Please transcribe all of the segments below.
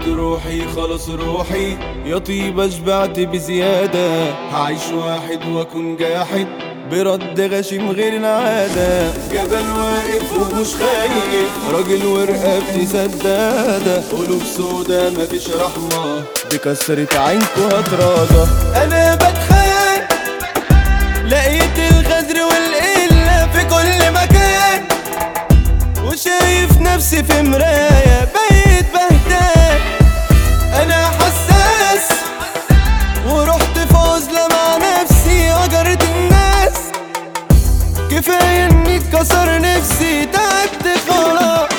روحي خلص روحي يا طيبة شبعت بزيادة هعيش واحد واكون جاحد برد غشيم غير العادة جبل واقف ومش خايف راجل ورقبتي سدادة قلوب سودا مفيش رحمة دي كسرت عينكوا هتراضى أنا بتخيل لقيت الغدر والقلة في كل مكان وشايف نفسي في مراية بقيت بهتان أنا حساس ورحت في عزلة مع نفسي هجرت الناس كفاية إني اتكسر نفسي تعبت خلاص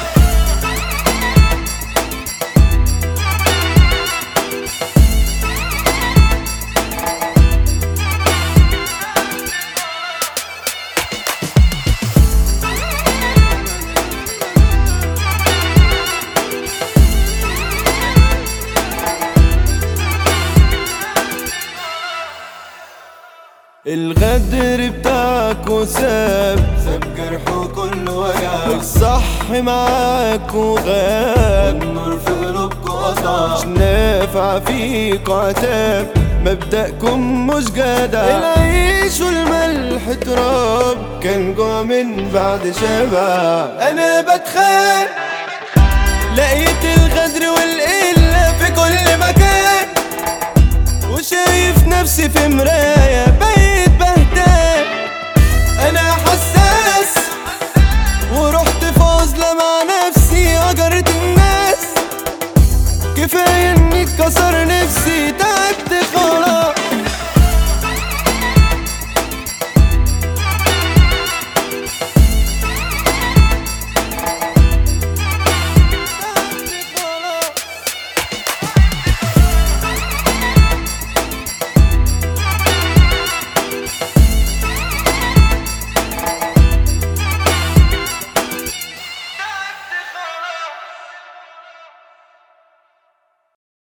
الغدر بتاعك وساب ساب جرحه كله وجع الصح معاك وغاب النور في قلوبكوا قطع مش نافع فيكوا عتاب مبدأكم مش جدع العيش والملح تراب كان جوع من بعد شبع انا بتخيل لقيت الغدر والقلة في كل مكان وشايف نفسي في مراية باين